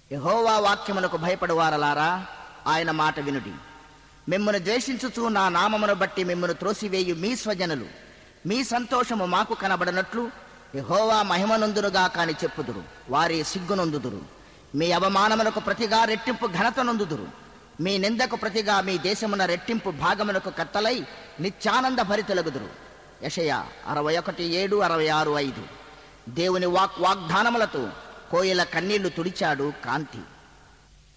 యహోవా వాక్యమునకు భయపడువారలారా ఆయన మాట వినుడి మిమ్మను ద్వేషించుచు నా నామమును బట్టి మిమ్మను త్రోసివేయు మీ స్వజనులు మీ సంతోషము మాకు కనబడనట్లు యహోవా మహిమనందునుగా కాని చెప్పుదురు వారి సిగ్గునొందుదురు మీ అవమానములకు ప్రతిగా రెట్టింపు ఘనత నొందుదురు మీ నిందకు ప్రతిగా మీ దేశమున రెట్టింపు భాగమునకు కత్తలై నిత్యానంద భరితెలగుదురు యషయ అరవై ఒకటి ఏడు అరవై ఆరు ఐదు దేవుని వాక్ వాగ్దానములతో కోయిల కన్నీళ్లు తుడిచాడు కాంతి